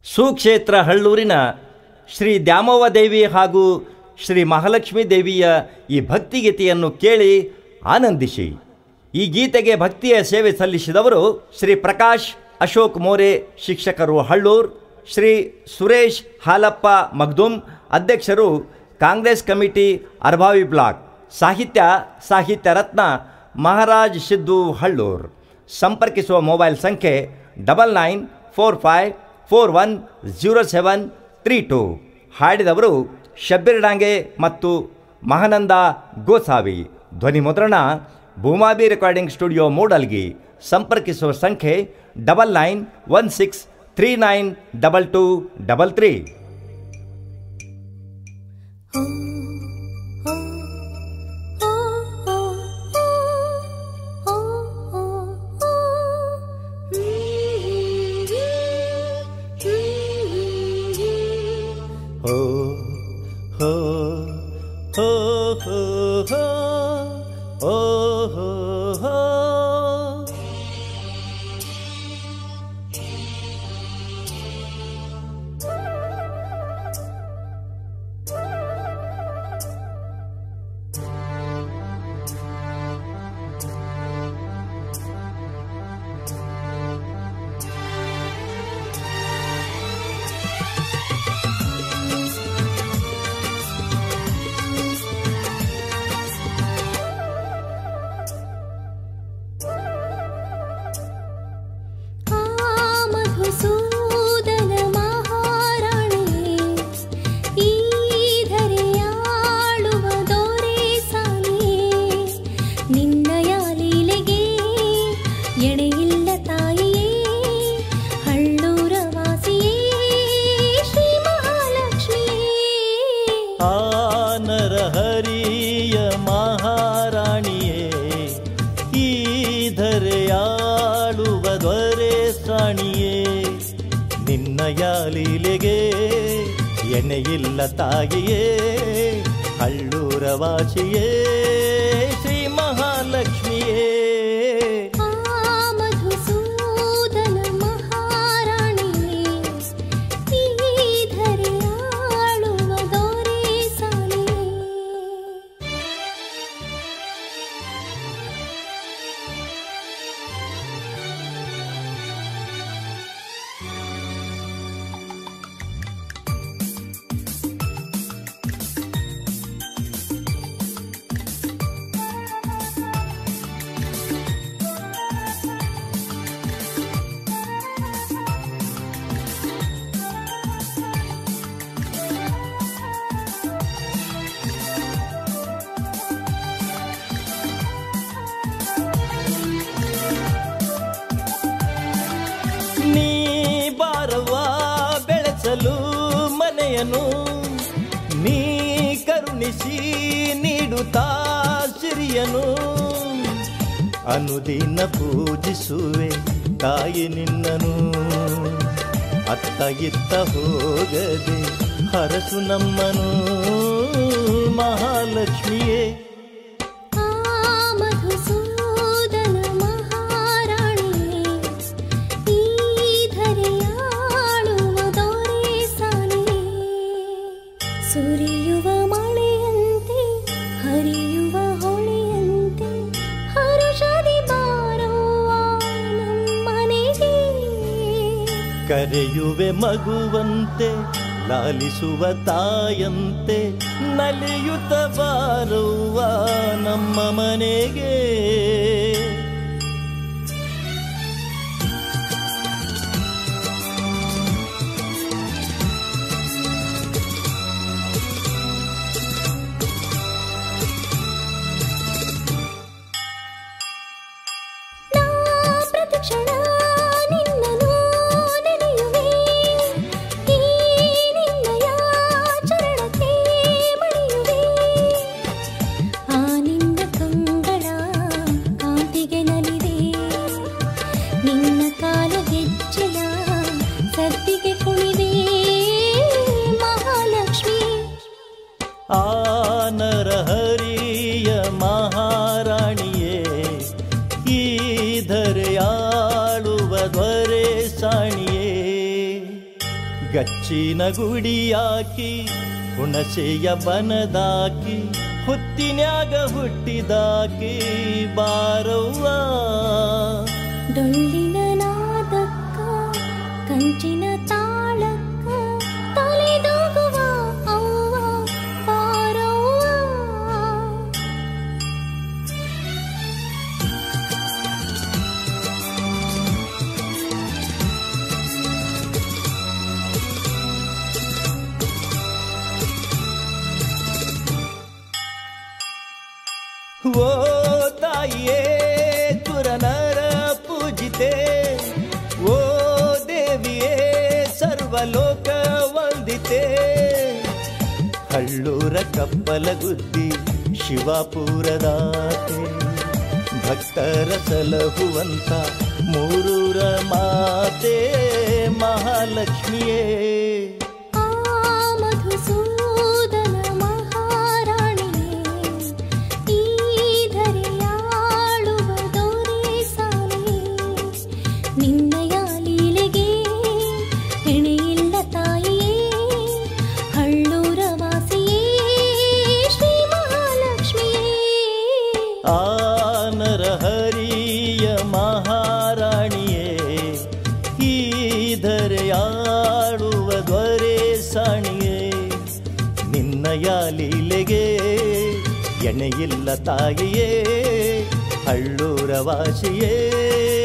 ಸುಕ್ಷೇತ್ರ ಹಳ್ಳೂರಿನ ಶ್ರೀ ದ್ಯಾಮವ್ವ ದೇವಿ ಹಾಗೂ ಶ್ರೀ ಮಹಾಲಕ್ಷ್ಮೀ ದೇವಿಯ ಈ ಭಕ್ತಿಗೀತೆಯನ್ನು ಕೇಳಿ ಆನಂದಿಸಿ ಈ ಗೀತೆಗೆ ಭಕ್ತಿಯ ಸೇವೆ ಸಲ್ಲಿಸಿದವರು ಶ್ರೀ ಪ್ರಕಾಶ್ ಅಶೋಕ್ ಮೋರೆ ಶಿಕ್ಷಕರು ಹಳ್ಳೂರ್ ಶ್ರೀ ಸುರೇಶ್ ಹಾಲಪ್ಪ ಮಗ್ದುಮ್ ಅಧ್ಯಕ್ಷರು ಕಾಂಗ್ರೆಸ್ ಕಮಿಟಿ ಅರ್ಭಾವಿ ಬ್ಲಾಕ್ ಸಾಹಿತ್ಯ ಸಾಹಿತ್ಯ ರತ್ನ ಮಹಾರಾಜ್ ಸಿದ್ದು ಹಳ್ಳೂರ್ ಸಂಪರ್ಕಿಸುವ ಮೊಬೈಲ್ ಸಂಖ್ಯೆ double nine four five four one zero seven three two ಹಾಡಿದವರು ಶಬ್ಬೀರ್ ಡಾಂಗೆ ಮತ್ತು ಮಹಾನಂದ ಗೋಸಾವಿ ಧ್ವನಿ ಮುದ್ರಣ ಭೂಮಾಬಿ ರೆಕಾರ್ಡಿಂಗ್ ಸ್ಟುಡಿಯೋ ಮೂಡಲ್ಗಿ ಸಂಪರ್ಕಿಸುವ ಸಂಖ್ಯೆ double nine one six three nine double two double three ಹೋ ಹೋ ಹೋ ಹೋ ಹೋ ಓ ಹೋ ಹೋ ಆ ಮಧುಸೂದನ ಮಹಾರಾಣಿಯೇ ಈ ಧರೆಯಾಳುವ ದೊರೆ ಸಾಲಿಯೇ ನಿನ್ನಯ ಲೀಲೆಗೆ ಎಣೆಯಿಲ್ಲ ತಾಯಿಯೇ ಹಳ್ಳೂರ ವಾಸಿಯೇ ಶ್ರೀ ಮಹಾಲಕ್ಷ್ಮಿಯೇ ಆ ನರಹರಿಯ ಮಹಾರಾಣಿಯೇ ಈ ಧರೆಯಾಳುವ ದೊರೆ ಸಾಣಿಯೇ ನಿನ್ನಯ ಲೀಲೆಗೆ ಎಣ್ಣೆಯಿಲ್ಲ ತಾಯಿಯೇ ಹಳ್ಳೂರ ವಾಸಿಯೇ ಶ್ರೀ ಮಹಾಲಕ್ಷ್ಮಿಯೇ ಆ ಮಧುಸೂದನ ಮಹಾರಾಣಿಯೇ ಈ ಧರೆಯಾಳುವ ದೊರೆ ಸಾಲಿಯೇ ನೀ ಬಾರವ ಬೆಳೆಸಲು ಮನೆಯನು ನೀ ಕರುಣಿಸಿ ನೀಡುತ್ತಾ ಸಿರಿಯನು ಅನುದಿನ ಪೂಜಿಸುವೆ ತಾಯಿ ನಿನ್ನನು ಅತ್ತ ಇತ್ತ ಹೋಗದೆ ಹರಸು ನಮ್ಮನು ಮಹಾಲಕ್ಷ್ಮಿಯೇ ಆ ಮಧುಸೂದನ ಮಹಾರಾಣಿಯೇ ಈ ಧರೆಯಾಳುವ ದೊರೆ ಸಾಲಿಯೇ ಸುರಿಯುವ ಮಳೆಯಂತೆ ಹರಿಯುವ ಹೊಳೆಯಂತೆ ಹರುಷದಿ ಬಾರುವ ನಮ್ಮನೆಗೆ ಕರೆಯುವೆ ಮಗುವಂತೆ ಲಾಲಿಸುವ ತಾಯಂತೆ ನಲಿಯುತ್ತ ಬಾರುವ ನಮ್ಮ ಮನೆಗೆ ನಾ ಪ್ರತಿಕ್ಷಣ ನಿನ್ನನು ನೆನೆಯುವೆ ಈ ನಿನ್ನಯ ಚರಣಕ್ಕೆ ಮಣಿಯುವೆ ಆ ನಿನ್ನ ಕಂಗಳ ಕಾಂತಿಗೆ ನಲಿದೆ ನಿನ್ನ ಕಾಲ ಗೆಜ್ಜೆಯ ಸದ್ದಿಗೆ ಕುಣಿವೆ ಮಹಾಲಕ್ಷ್ಮಿ ಆ ನರಹರಿಯ ಮಹಾರಾಣಿಯೇ ಈ ಧರೆಯಾಳುವ ಧ್ವರೆ ಸಾಣಿಯೇ ಗಚ್ಚಿನ ಗುಡಿಯಾಕಿ ಹುಣಸೆಯ ಬನದಾಕಿ ಹುತ್ತಿನ್ಯಾಗ ಹುಟ್ಟಿದಾಕಿ ಬಾರವ್ವ ಡೊಳ್ಳಿನ ನಾದಕ್ಕ ಕಂಚಿನ ತಾಳಕ್ಕ ತಲೆದೂಗುವ ಅವ್ವ ಪಾರವ್ವ ಓ ತಾಯಿಯೇ ತುರನರ ಪೂಜಿತೆ ಓ ದೇವಿಯೇ ಸರ್ವಲೋಕ ವಂದಿತೆ ಹಳ್ಳೂರ ಕಪ್ಪಲ ಗುದ್ದಿ ಶಿವಪುರದಾತೆ ಭಕ್ತರ ಸಲಹುವಂತ ಮೂರೂರ ಮಾತೆ ಮಹಾಲಕ್ಷ್ಮಿಯೇ ಆ ಮಧುಸೂದನ ಮಹಾರಾಣಿಯೇ ಈ ಧರೆಯಾಳುವ ದೊರೆ ಸಾಲೆಯೇ ನಿನ್ನಯ ಲೀಲೆಗೆ ಎಣೆಯಿಲ್ಲ ತಾಯಿಯೇ ಹಳ್ಳೂರ ವಾಸಿಯೇ ಶ್ರೀ ಮಹಾಲಕ್ಷ್ಮಿಯೇ ಆ ನರಹರಿಯ ಮಹಾರಾಣಿಯೇ ಈ ಧರೆಯಾಡುವ ದ್ವರೆ ಸಾಣಿಯೇ ನಿನ್ನಯ ಲೀಲೆಗೆ ಎಣೆಯಿಲ್ಲ ತಾಯಿಯೇ ಹಳ್ಳೂರ ವಾಸಿಯೇ